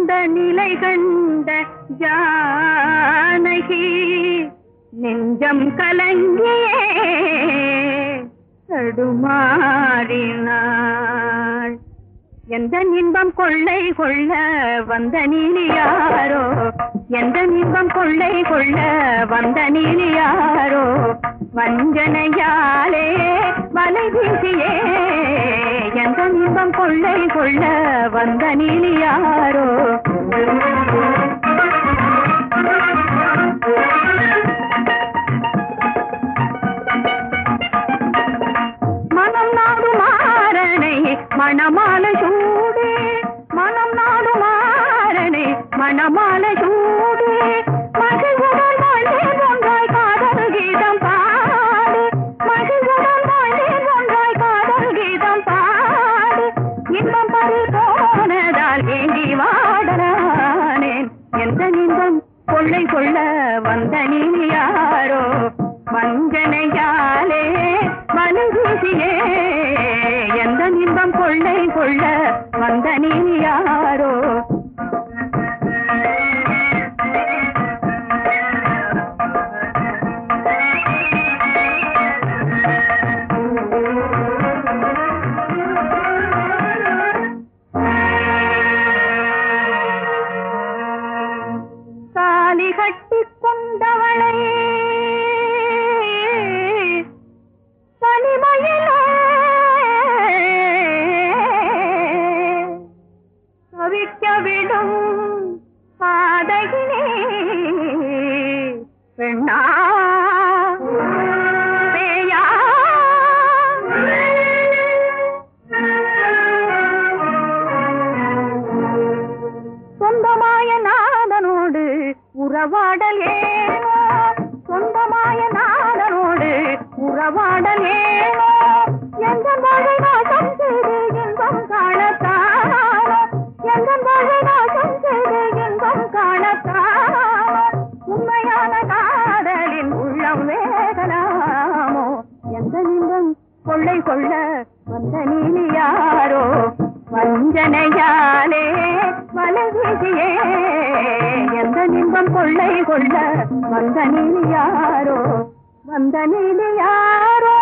கொண்ட நிலை கண்ட ஜானகி நெஞ்சம் கலங்கியே தடுமாறினாள் எந்த இன்பம் கொள்ளை கொள்ள வந்த நீலி யாரோ எந்த இன்பம் கொள்ளை கொள்ள வந்த நீலி யாரோ வஞ்சனையாலே வலை வீசியே எந்த இன்பம் கொள்ளை கொள்ள வந்த நீலி யாரோ மனம் நாடு மாறனை மணமால சூடு மனம் நாடு மாறனை மணமால சூடு மகிழ்வுடன் வாழ்ந்தேன் ஒன்றாய் காதல் கீதம் பாடு மகிழ்வுடன் வாழ்ந்தேன் ஒன்றாய் காதல் கீதம் பாடு இன்பம் பறி போனதால் ஏங்கி வாடலானேன் எந்த இன்பம் கொள்ளை கொள்ள வந்த நீ யாரோ வஞ்சனையாலே மனுகூசியே எந்த இன்பம் கொள்ளை கொள்ள வந்த நீ யாரோ தாலி கட்டிக் கொண்டவளை தனிமையிலே தவிக்க விடும் பாதகினே பெண்ணா பேயா சொந்தமாய நாதனோடு உறவாடல் ஏனோ சொந்தமாய நாதனோடு உறவாடல் ஏனோ எந்த மழை நாசம் செய்து இன்பம் காணத்தானோ எந்த மழை நாசம் செய்து இன்பம் காணத்தானோ உண்மையான காதலின் உள்ளம் வேதனாமோ எந்த இன்பம் கொள்ளை கொள்ள வந்த நீ யாரோ வஞ்சனையாலே வலவீசியே எந்த இன்பம் கொள்ளை கொள்ள வந்த நீ யாரோ வந்த நீ யாரோ